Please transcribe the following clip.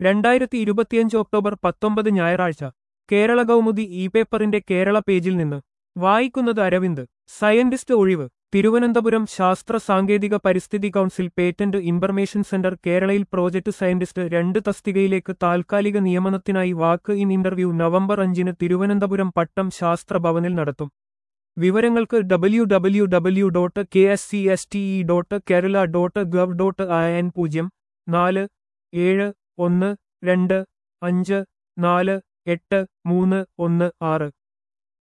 രണ്ടായിരത്തി ഇരുപത്തിയഞ്ച് ഒക്ടോബർ പത്തൊമ്പത് ഞായറാഴ്ച കേരള കൗമുദി ഇ പേപ്പറിന്റെ കേരള പേജിൽ നിന്ന് വായിക്കുന്നത് അരവിന്ദ് സയന്റിസ്റ്റ് ഒഴിവ് തിരുവനന്തപുരം ശാസ്ത്ര സാങ്കേതിക പരിസ്ഥിതി കൗൺസിൽ പേറ്റന്റ് ഇൻഫർമേഷൻ സെന്റർ കേരളയിൽ പ്രോജക്ട് സയന്റിസ്റ്റ് രണ്ട് തസ്തികയിലേക്ക് താൽക്കാലിക നിയമനത്തിനായി വാക്ക് ഇൻ ഇന്റർവ്യൂ നവംബർ അഞ്ചിന് തിരുവനന്തപുരം പട്ടം ശാസ്ത്ര ഭവനിൽ നടത്തും വിവരങ്ങൾക്ക് W W W dot K S C S T E dot Kerala dot gov dot I N പൂജ്യം നാല് ഏഴ് ഒന്ന് രണ്ട് അഞ്ച് നാല് എട്ട് മൂന്ന് ഒന്ന് ആറ്